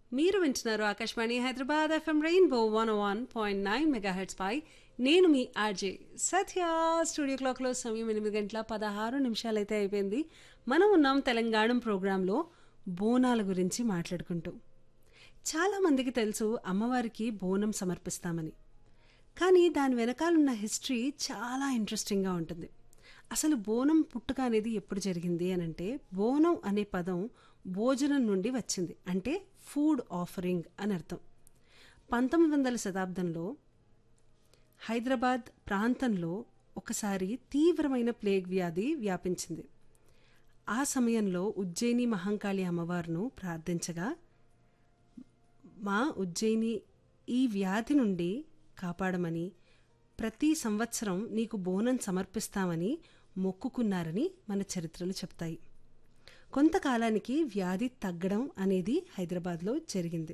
మీరు వింటున్నారు Akashvani Hyderabad FM rainbow one one point nine megahertz పై నేను మీ ఆర్జే సత్య స్టూడియో క్లాక్లో సమయం ఎనిమిది గంటల పదహారు నిమిషాలైతే అయిపోయింది మనం ఉన్నాం తెలంగాణ ప్రోగ్రాంలో బోనాల గురించి మాట్లాడుకుంటూ చాలామందికి తెలుసు అమ్మవారికి బోనం సమర్పిస్తామని కానీ దాని వెనకాలన్న హిస్టరీ చాలా ఇంట్రెస్టింగ్గా ఉంటుంది అసలు బోనం పుట్టుక అనేది ఎప్పుడు జరిగింది అని అంటే బోనం అనే పదం భోజనం నుండి వచ్చింది అంటే ఫుడ్ ఆఫరింగ్ అని అర్థం పంతొమ్మిది వందల శతాబ్దంలో హైదరాబాద్ ప్రాంతంలో ఒకసారి తీవ్రమైన ప్లేగ్ వ్యాధి వ్యాపించింది ఆ సమయంలో ఉజ్జయిని మహంకాళి అమ్మవారును ప్రార్థించగా మా ఉజ్జయిని ఈ వ్యాధి నుండి కాపాడమని ప్రతి సంవత్సరం నీకు బోనం సమర్పిస్తామని మొక్కుకున్నారని మన చరిత్రలు చెప్తాయి కొంతకాలానికి వ్యాధి తగ్గడం అనేది హైదరాబాద్లో జరిగింది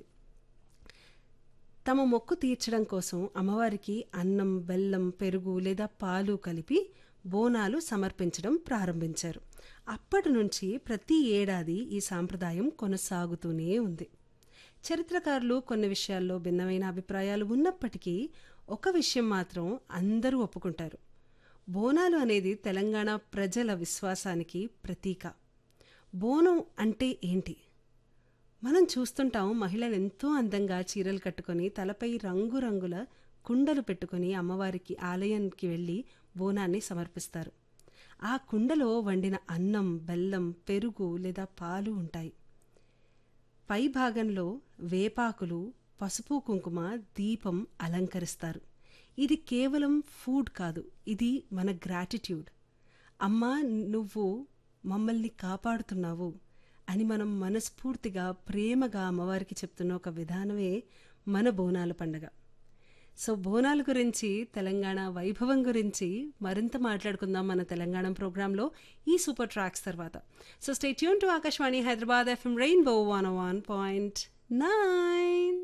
తమ మొక్కు తీర్చడం కోసం అమ్మవారికి అన్నం బెల్లం పెరుగు లేదా పాలు కలిపి బోనాలు సమర్పించడం ప్రారంభించారు అప్పటి నుంచి ప్రతి ఏడాది ఈ సాంప్రదాయం కొనసాగుతూనే ఉంది చరిత్రకారులు కొన్ని విషయాల్లో భిన్నమైన అభిప్రాయాలు ఉన్నప్పటికీ ఒక విషయం మాత్రం అందరూ ఒప్పుకుంటారు బోనాలు అనేది తెలంగాణ ప్రజల విశ్వాసానికి ప్రతీక బోనం అంటే ఏంటి మనం చూస్తుంటాం మహిళలు ఎంతో అందంగా చీరలు కట్టుకొని తలపై రంగురంగుల కుండలు పెట్టుకొని అమ్మవారికి ఆలయానికి వెళ్ళి బోనాన్ని సమర్పిస్తారు ఆ కుండలో వండిన అన్నం బెల్లం పెరుగు లేదా పాలు ఉంటాయి పై భాగంలో వేపాకులు పసుపు కుంకుమ దీపం అలంకరిస్తారు ఇది కేవలం ఫుడ్ కాదు ఇది మన గ్రాటిట్యూడ్ అమ్మా నువ్వు మమ్మల్ని కాపాడుతున్నావు అని మనం మనస్ఫూర్తిగా ప్రేమగా అమ్మవారికి చెప్తున్న ఒక విధానమే మన బోనాల పండగ సో బోనాల గురించి తెలంగాణ వైభవం గురించి మరింత మాట్లాడుకుందాం మన తెలంగాణ ప్రోగ్రాంలో ఈ సూపర్ ట్రాక్స్ తర్వాత so stay tuned to Akashvani Hyderabad FM rainbow one one point nine